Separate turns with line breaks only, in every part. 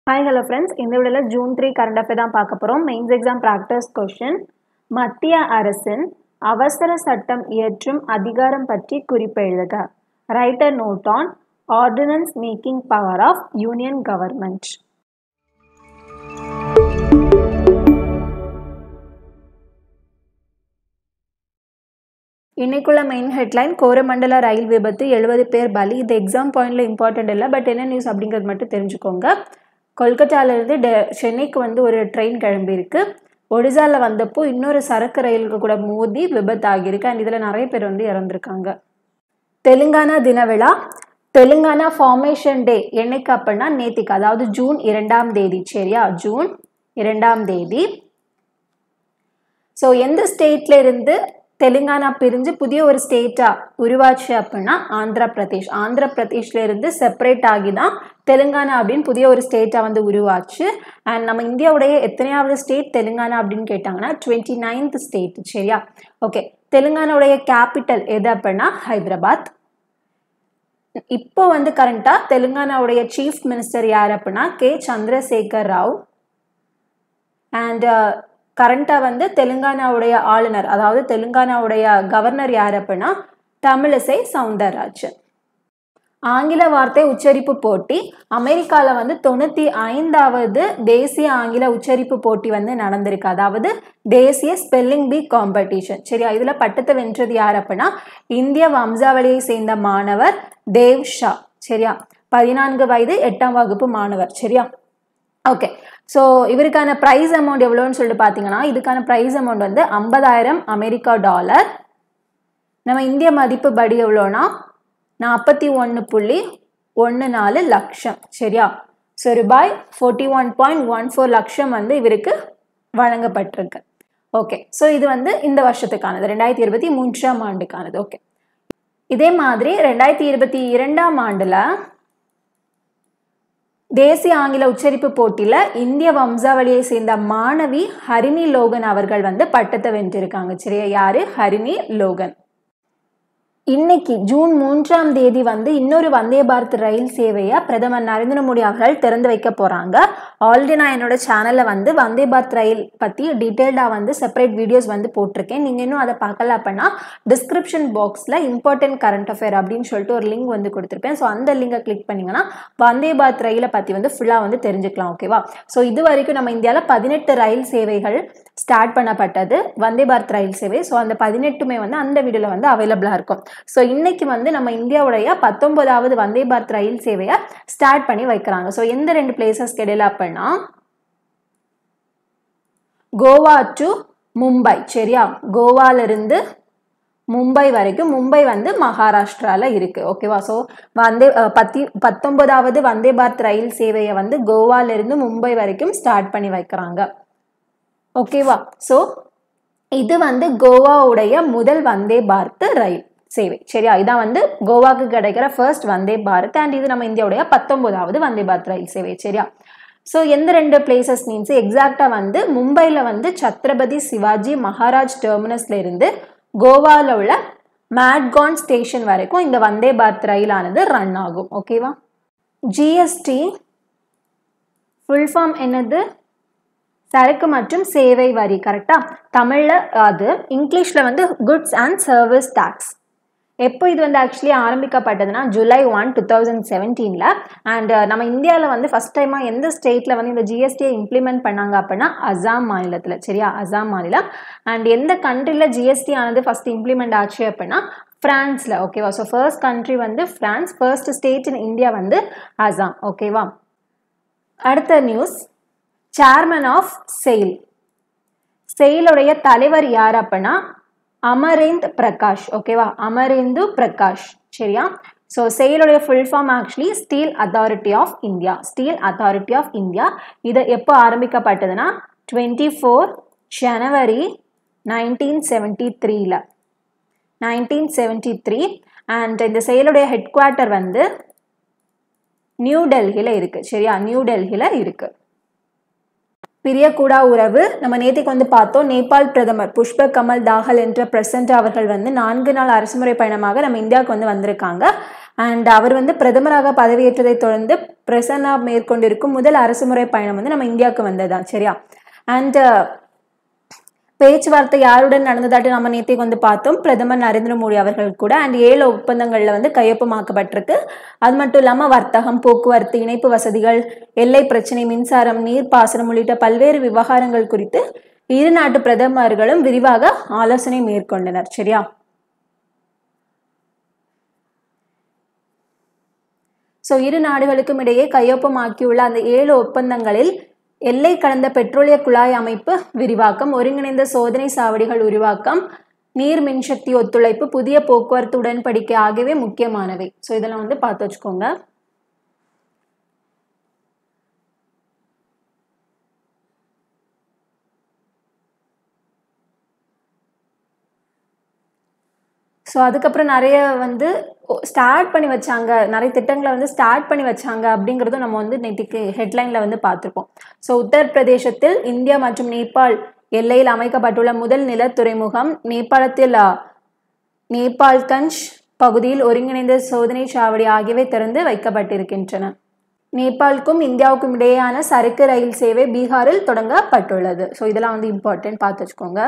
hi hello friends இந்த வீடியோவில் June three current affair தான் பார்க்க போகிறோம் மெயின்ஸ் எக்ஸாம் ப்ராக்டிஸ் கொஷின் மத்திய அரசின் அவசர சட்டம் இயற்றும் அதிகாரம் பற்றி குறிப்பு எழுதுக write a note on ordinance making power of union government இன்னைக்குள்ள மெயின் ஹெட்லைன் கோரமண்டல ரயில் விபத்து எழுபது பேர் பலி இது எக்ஸாம் பாயிண்ட்ல இம்பார்ட்டன்ட் இல்லை பட் என்ன நியூஸ் அப்படிங்கிறது மட்டும் தெரிஞ்சுக்கோங்க கொல்கத்தாவிலேருந்து டெ சென்னைக்கு வந்து ஒரு ட்ரெயின் கிளம்பியிருக்கு ஒடிசாவில் வந்தப்போ இன்னொரு சரக்கு ரயிலுக்கு கூட மோதி விபத்து ஆகியிருக்கு அண்ட் இதில் நிறைய பேர் வந்து இறந்துருக்காங்க தெலுங்கானா தின விழா தெலுங்கானா ஃபார்மேஷன் டே என்னைக்கு அப்படின்னா நேத்திக்கு அதாவது ஜூன் இரண்டாம் தேதி சரியா ஜூன் இரண்டாம் தேதி ஸோ எந்த ஸ்டேட்ல இருந்து தெலுங்கானா பிரிஞ்சு புதிய ஒரு ஸ்டேட்டா உருவாச்சு அப்படின்னா ஆந்திர பிரதேஷ் ஆந்திர பிரதேஷ்ல இருந்து செப்பரேட் ஆகி தான் தெலுங்கானா அப்படின்னு புதிய ஒரு ஸ்டேட்டா வந்து உருவாச்சு அண்ட் நம்ம இந்தியாவுடைய எத்தனையாவது ஸ்டேட் தெலுங்கானா அப்படின்னு கேட்டாங்கன்னா டுவெண்ட்டி நைன்த் ஸ்டேட் சரியா ஓகே தெலுங்கானாவுடைய கேபிட்டல் எது அப்படின்னா ஹைதராபாத் இப்போ வந்து கரண்டா தெலுங்கானாவுடைய சீஃப் மினிஸ்டர் யார் அப்படின்னா கே சந்திரசேகர் ராவ் அண்ட் கரண்டாக வந்து தெலுங்கானாவுடைய ஆளுநர் அதாவது தெலுங்கானாவுடைய கவர்னர் யார் அப்படின்னா தமிழிசை சவுந்தரராஜன் ஆங்கில வார்த்தை உச்சரிப்பு போட்டி அமெரிக்காவில் வந்து தொண்ணூற்றி ஐந்தாவது தேசிய ஆங்கில உச்சரிப்பு போட்டி வந்து நடந்திருக்கு அதாவது தேசிய ஸ்பெல்லிங் பி காம்படிஷன் சரியா இதில் பட்டத்தை வென்றது யார் அப்படின்னா இந்திய வம்சாவளியை சேர்ந்த மாணவர் தேவ் ஷா சரியா பதினான்கு வயது எட்டாம் வகுப்பு மாணவர் சரியா ஓகே ஸோ இவருக்கான ப்ரைஸ் அமௌண்ட் எவ்வளோன்னு சொல்லிட்டு பார்த்தீங்கன்னா இதுக்கான ப்ரைஸ் அமௌண்ட் வந்து ஐம்பதாயிரம் அமெரிக்கா டாலர் நம்ம இந்திய மதிப்பு படி எவ்வளோனா நாற்பத்தி ஒன்று புள்ளி ஒன்று நாலு லட்சம் சரியா ஸோ ரூபாய் forty one point one four லட்சம் வந்து இவருக்கு வழங்கப்பட்டிருக்கு ஓகே ஸோ இது வந்து இந்த வருஷத்துக்கானது ரெண்டாயிரத்தி இருபத்தி மூன்றாம் ஆண்டுக்கானது ஓகே இதே மாதிரி ரெண்டாயிரத்தி இருபத்தி இரண்டாம் ஆண்டில் தேசிய ஆங்கில உச்சரிப்பு போட்டியில் இந்திய வம்சாவளியை சேர்ந்த மாணவி ஹரிணி லோகன் அவர்கள் வந்து பட்டத்தை வென்றிருக்காங்க சரியா யாரு ஹரிணி லோகன் இன்னைக்கு ஜூன் மூன்றாம் தேதி வந்து இன்னொரு வந்தே பாரத் ரயில் சேவையை பிரதமர் நரேந்திர மோடி அவர்கள் திறந்து வைக்க போகிறாங்க ஆல்ரெடி நான் என்னோட சேனலில் வந்து வந்தே பாரத் ரயில் பற்றி டீட்டெயில்டாக வந்து செப்பரேட் வீடியோஸ் வந்து போட்டிருக்கேன் நீங்கள் இன்னும் அதை பார்க்கல அப்படின்னா டிஸ்கிரிப்ஷன் பாக்ஸில் இம்பார்ட்டன்ட் கரண்ட் அஃபேர் அப்படின்னு சொல்லிட்டு ஒரு லிங்க் வந்து கொடுத்துருப்பேன் ஸோ அந்த லிங்கை கிளிக் பண்ணிங்கன்னா வந்தே பாரத் ரயிலை பற்றி வந்து ஃபுல்லாக வந்து தெரிஞ்சுக்கலாம் ஓகேவா ஸோ இது வரைக்கும் நம்ம இந்தியாவில் பதினெட்டு ரயில் சேவைகள் ஸ்டார்ட் பண்ணப்பட்டது வந்தே பாரத் ரயில் சேவை ஸோ அந்த பதினெட்டுமே வந்து அந்த வீடியோவில் வந்து அவைலபிளாக இருக்கும் ஸோ இன்னைக்கு வந்து நம்ம இந்தியாவுடைய பத்தொன்பதாவது வந்தே பாரத் ரயில் சேவையை ஸ்டார்ட் பண்ணி வைக்கிறாங்க ஸோ எந்த ரெண்டு பிளேசஸ்க்கு இடையில அப்படின்னா கோவா டு மும்பை சரியா கோவாலிருந்து மும்பை வரைக்கும் மும்பை வந்து மகாராஷ்டிராவில் இருக்குது ஓகேவா ஸோ வந்தே பத்தி பத்தொன்பதாவது வந்தே பாரத் ரயில் சேவையை வந்து கோவாலிருந்து மும்பை வரைக்கும் ஸ்டார்ட் பண்ணி வைக்கிறாங்க ஓகேவா ஸோ இது வந்து கோவாவுடைய முதல் வந்தே பாரத் ரயில் சேவை சரியா இதான் வந்து கோவாக்கு கிடைக்கிற ஃபர்ஸ்ட் வந்தே பாரத் அண்ட் இது நம்ம இந்தியாவுடைய பத்தொன்பதாவது வந்தே பாரத் ரயில் சேவை சரியா ஸோ எந்த ரெண்டு பிளேசஸ் மீன்ஸ் எக்ஸாக்டாக வந்து மும்பையில் வந்து சத்ரபதி சிவாஜி மகாராஜ் டெர்மினஸ்ல இருந்து கோவாவில் உள்ள மேட்கான் ஸ்டேஷன் வரைக்கும் இந்த வந்தே பாரத் ரயிலானது ரன் ஆகும் ஓகேவா ஜிஎஸ்டி ஃபுல் ஃபார்ம் என்னது சரக்கு மற்றும் சேவை வரி கரெக்டா தமிழில் அது இங்கிலீஷில் வந்து குட்ஸ் அண்ட் சர்வீஸ் டேக்ஸ் எப்போ இது வந்து ஆக்சுவலி ஆரம்பிக்கப்பட்டதுன்னா ஜூலை ஒன் டூ தௌசண்ட் செவன்டீனில் அண்ட் நம்ம இந்தியாவில் வந்து ஃபஸ்ட் டைமாக எந்த ஸ்டேட்டில் வந்து இந்த ஜிஎஸ்டியை இம்ப்ளிமெண்ட் பண்ணாங்க அப்படின்னா அசாம் மாநிலத்தில் சரியா அசாம் மாநிலம் அண்ட் எந்த கண்ட்ரியில் ஜிஎஸ்டி ஆனது ஃபஸ்ட் இம்ப்ளிமெண்ட் ஆச்சு அப்படின்னா ஃப்ரான்ஸில் ஓகேவா ஸோ ஃபர்ஸ்ட் கண்ட்ரி வந்து France first state in India வந்து அசாம் ஓகேவா அடுத்த நியூஸ் சேர்மன் ஆஃப் செயில் செயலுடைய தலைவர் யார் அப்படின்னா அமரேந்த் பிரகாஷ் ஓகேவா அமரேந்து பிரகாஷ் சரியா ஸோ செயலுடைய full form actually Steel Authority of India Steel Authority of India இது எப்போ ஆரம்பிக்கப்பட்டதுன்னா twenty four January nineteen seventy த்ரீல நைன்டீன் செவன்டி த்ரீ அண்ட் இந்த செயலுடைய ஹெட் குவார்ட்டர் வந்து நியூ டெல்லியில் இருக்குது சரியா நியூ டெல்லியில் இருக்குது பிரியக்கூடா உறவு நம்ம நேற்றுக்கு வந்து பார்த்தோம் நேபாள் பிரதமர் புஷ்ப கமல் தாகல் என்ற பிரசன்ட் அவர்கள் வந்து நான்கு நாள் அரசுமுறை பயணமாக நம்ம இந்தியாவுக்கு வந்து வந்திருக்காங்க அண்ட் அவர் வந்து பிரதமராக பதவியேற்றதை தொடர்ந்து பிரசன்னா மேற்கொண்டிருக்கும் முதல் அரசுமுறை பயணம் வந்து நம்ம இந்தியாவுக்கு வந்ததுதான் சரியா அண்ட் பேச்சுவார்த்தை யாருடன் நடந்ததாட்டு நம்ம நேற்றுக்கு வந்து பார்த்தோம் பிரதமர் நரேந்திர மோடி அவர்கள் கூட அண்ட் ஏழு ஒப்பந்தங்களில் வந்து கையொப்பமாக்கப்பட்டிருக்கு அது மட்டும் இல்லாமல் வர்த்தகம் போக்குவரத்து இணைப்பு வசதிகள் எல்லை பிரச்சனை மின்சாரம் நீர்ப்பாசனம் உள்ளிட்ட பல்வேறு விவகாரங்கள் குறித்து இரு நாட்டு பிரதமர்களும் விரிவாக ஆலோசனை மேற்கொண்டனர் சரியா ஸோ இரு நாடுகளுக்கும் இடையே கையொப்பமாக்கியுள்ள அந்த ஏழு ஒப்பந்தங்களில் எல்லை கடந்த பெட்ரோலிய குழாய் அமைப்பு விரிவாக்கம் ஒருங்கிணைந்த சோதனை சாவடிகள் உருவாக்கம் நீர் மின்சக்தி ஒத்துழைப்பு புதிய போக்குவரத்து உடன்படிக்கை ஆகியவை முக்கியமானவை ஸோ இதெல்லாம் வந்து பார்த்து வச்சுக்கோங்க ஸோ அதுக்கப்புறம் நிறைய வந்து ஸ்டார்ட் பண்ணி வச்சாங்க நிறைய திட்டங்களை வந்து ஸ்டார்ட் பண்ணி வச்சாங்க அப்படிங்கிறதும் நம்ம வந்து நேற்றுக்கு ஹெட்லைனில் வந்து பார்த்துருப்போம் ஸோ உத்தரப்பிரதேசத்தில் இந்தியா மற்றும் நேபாள் எல்லையில் அமைக்கப்பட்டுள்ள முதல் நில துறைமுகம் நேபாளத்தில் நேபாள்கஞ்ச் பகுதியில் ஒருங்கிணைந்த சோதனை சாவடி ஆகியவை திறந்து வைக்கப்பட்டிருக்கின்றன நேபாளுக்கும் இந்தியாவுக்கும் இடையேயான சரக்கு ரயில் சேவை பீகாரில் தொடங்கப்பட்டுள்ளது ஸோ இதெல்லாம் வந்து இம்பார்ட்டன்ட் பார்த்து வச்சுக்கோங்க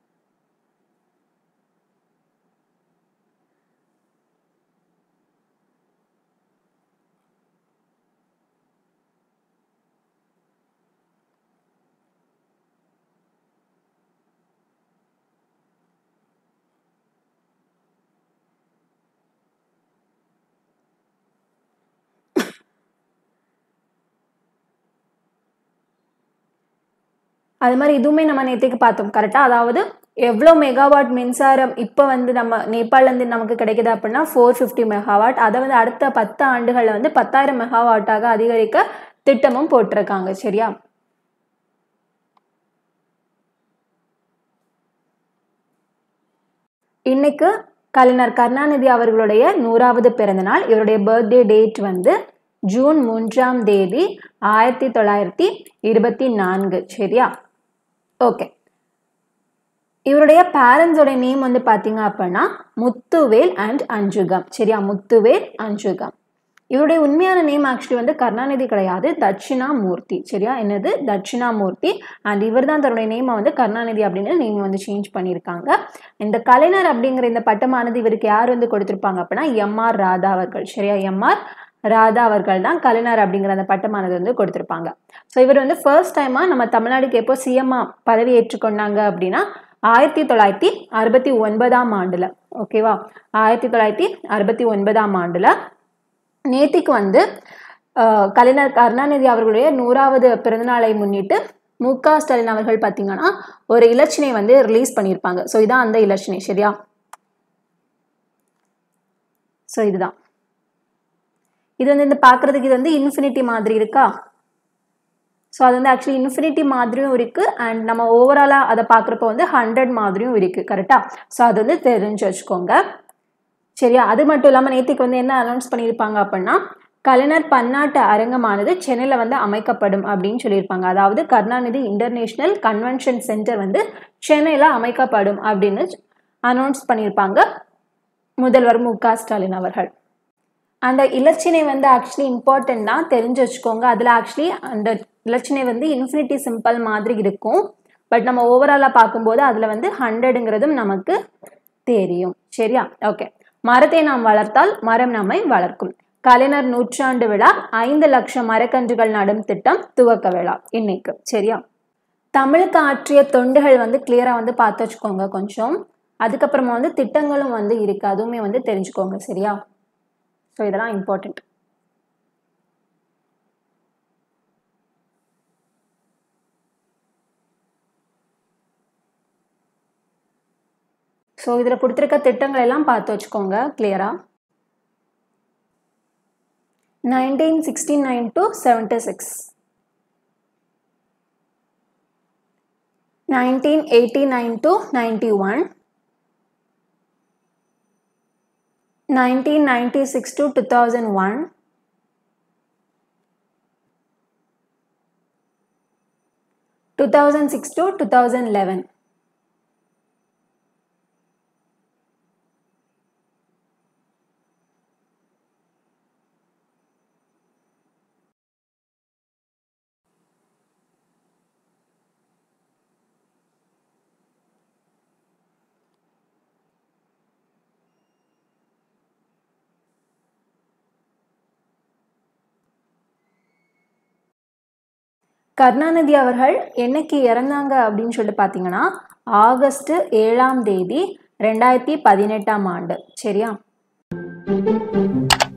அது மாதிரி இதுவுமே நம்ம நேற்றுக்கு பார்த்தோம் கரெக்டாக அதாவது எவ்வளோ மெகாவாட் மின்சாரம் இப்போ வந்து நம்ம நேபாளிலேருந்து நமக்கு கிடைக்குது அப்படின்னா ஃபோர் ஃபிஃப்டி மெகாவாட் அதை வந்து அடுத்த பத்து ஆண்டுகளில் வந்து பத்தாயிரம் மெகாவாட்டாக அதிகரிக்க திட்டமும் போட்டிருக்காங்க சரியா இன்னைக்கு கலைஞர் கருணாநிதி அவர்களுடைய நூறாவது பிறந்தநாள் இவருடைய பர்த்டே டேட் வந்து ஜூன் மூன்றாம் தேதி ஆயிரத்தி தொள்ளாயிரத்தி இருபத்தி நான்கு சரியா ஓகே இவருடைய பேரண்ட்ஸோட நேம் வந்து பார்த்தீங்க அப்படின்னா முத்துவேல் அண்ட் அஞ்சுகம் சரியா முத்துவேல் அஞ்சுகம் இவருடைய உண்மையான நேம் ஆக்சுவலி வந்து கருணாநிதி கிடையாது தட்சிணாமூர்த்தி சரியா என்னது தட்சிணாமூர்த்தி அண்ட் இவர் தான் தன்னுடைய நேமை வந்து கருணாநிதி அப்படின்னு நேம் வந்து சேஞ்ச் பண்ணியிருக்காங்க இந்த கலைஞர் அப்படிங்கிற இந்த பட்டமானது இவருக்கு யார் வந்து கொடுத்துருப்பாங்க அப்படின்னா எம்ஆர் ராதா அவர்கள் சரியா எம்ஆர் ராதா அவர்கள் தான் கலைஞர் அப்படிங்கிற அந்த பட்டமானது வந்து கொடுத்துருப்பாங்க ஸோ இவர் வந்து ஃபர்ஸ்ட் டைமாக நம்ம தமிழ்நாடுக்கு எப்போ சிஎம்மா பதவி ஏற்றுக்கொண்டாங்க அப்படின்னா ஆயிரத்தி தொள்ளாயிரத்தி அறுபத்தி ஒன்பதாம் ஆண்டில் ஓகேவா ஆயிரத்தி தொள்ளாயிரத்தி அறுபத்தி ஒன்பதாம் ஆண்டில் நேத்திக்கு வந்து கலைஞர் கருணாநிதி அவர்களுடைய நூறாவது பிறந்தநாளை முன்னிட்டு மு க ஸ்டாலின் அவர்கள் பார்த்தீங்கன்னா ஒரு இலச்சினை வந்து ரிலீஸ் பண்ணியிருப்பாங்க ஸோ இதான் அந்த இலச்சினை சரியா ஸோ இதுதான் இது வந்து இந்த பார்க்குறதுக்கு இது வந்து இன்ஃபினிட்டி மாதிரி இருக்கா ஸோ அது வந்து ஆக்சுவலி இன்ஃபினிட்டி மாதிரியும் இருக்குது அண்ட் நம்ம ஓவராலாக அதை பார்க்குறப்ப வந்து ஹண்ட்ரட் மாதிரியும் இருக்குது கரெக்டாக ஸோ அது வந்து தெரிஞ்சு வச்சுக்கோங்க சரியா அது மட்டும் இல்லாமல் நேற்றுக்கு வந்து என்ன அனௌன்ஸ் பண்ணியிருப்பாங்க அப்படின்னா கலைஞர் பன்னாட்டு அரங்கமானது சென்னையில் வந்து அமைக்கப்படும் அப்படின்னு சொல்லியிருப்பாங்க அதாவது கருணாநிதி இன்டர்நேஷ்னல் கன்வென்ஷன் சென்டர் வந்து சென்னையில் அமைக்கப்படும் அப்படின்னு அனௌன்ஸ் பண்ணியிருப்பாங்க முதல்வர் மு க ஸ்டாலின் அவர்கள் அந்த இலச்சினை வந்து ஆக்சுவலி இம்பார்ட்டன்ட் தான் தெரிஞ்சு வச்சுக்கோங்க அதில் ஆக்சுவலி அந்த இலச்சினை வந்து இன்ஃபினிட்டி சிம்பிள் மாதிரி இருக்கும் பட் நம்ம ஓவராலாக பார்க்கும்போது அதில் வந்து ஹண்ட்ரடுங்கிறதும் நமக்கு தெரியும் சரியா ஓகே மரத்தை நாம் வளர்த்தால் மரம் நம்மை வளர்க்கும் கலைஞர் நூற்றாண்டு விழா ஐந்து லட்சம் மரக்கன்றுகள் நடும் திட்டம் துவக்க விழா இன்னைக்கு சரியா தமிழுக்கு ஆற்றிய தொண்டுகள் வந்து கிளியராக வந்து பார்த்து வச்சுக்கோங்க கொஞ்சம் அதுக்கப்புறமா வந்து திட்டங்களும் வந்து இருக்கு அதுவுமே வந்து தெரிஞ்சுக்கோங்க சரியா ஸோ இதெல்லாம் இம்பார்ட்டண்ட் ஸோ இதில் கொடுத்துருக்க திட்டங்கள் எல்லாம் பார்த்து வச்சுக்கோங்க கிளியராக nineteen sixty nine to seventy six nineteen eighty nine to ninety one nineteen ninety six to two thousand one two thousand six to two thousand eleven Karunanidhi அவர்கள் என்னைக்கு இறந்தாங்க அப்படின்னு சொல்லிட்டு பார்த்தீங்கன்னா ஆகஸ்ட் ஏழாம் தேதி ரெண்டாயிரத்தி பதினெட்டாம் ஆண்டு சரியா